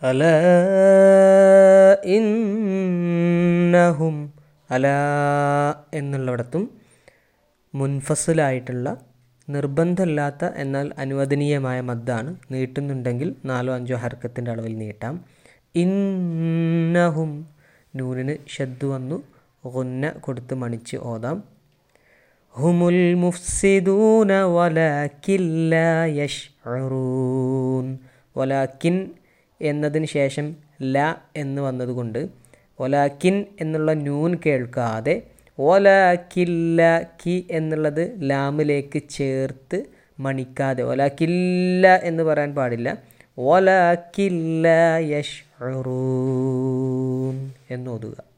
അല ഇന്നഹും അല എന്നുള്ളിടത്തും മുൻഫസിലായിട്ടുള്ള നിർബന്ധമില്ലാത്ത എന്നാൽ അനുവദനീയമായ മദ്ദാണ് നീട്ടുന്നുണ്ടെങ്കിൽ നാലോ അഞ്ചോ ഹർക്കത്തിൻ്റെ അളവിൽ നീട്ടാം ഇന്നഹും നൂനിന് ഷദ്ദു വന്നു ഗുന്ന കൊടുത്ത് മണിച്ച് ഓതാം ഹുമുൽ മുഫ്സിദൂന വലാക്കില്ല യഷ്റൂൻ വലാക്കിൻ എന്നതിന് ശേഷം ല എന്ന് വന്നതുകൊണ്ട് ഒലാക്കിൻ എന്നുള്ള നൂൻ കേൾക്കാതെ ഒലാക്കില്ല കി എന്നുള്ളത് ലാമിലേക്ക് ചേർത്ത് മണിക്കാതെ ഒലാക്കില്ല എന്ന് പറയാൻ പാടില്ല ഒലാക്കില്ല യഷ്റൂൻ എന്ന് ഓതുക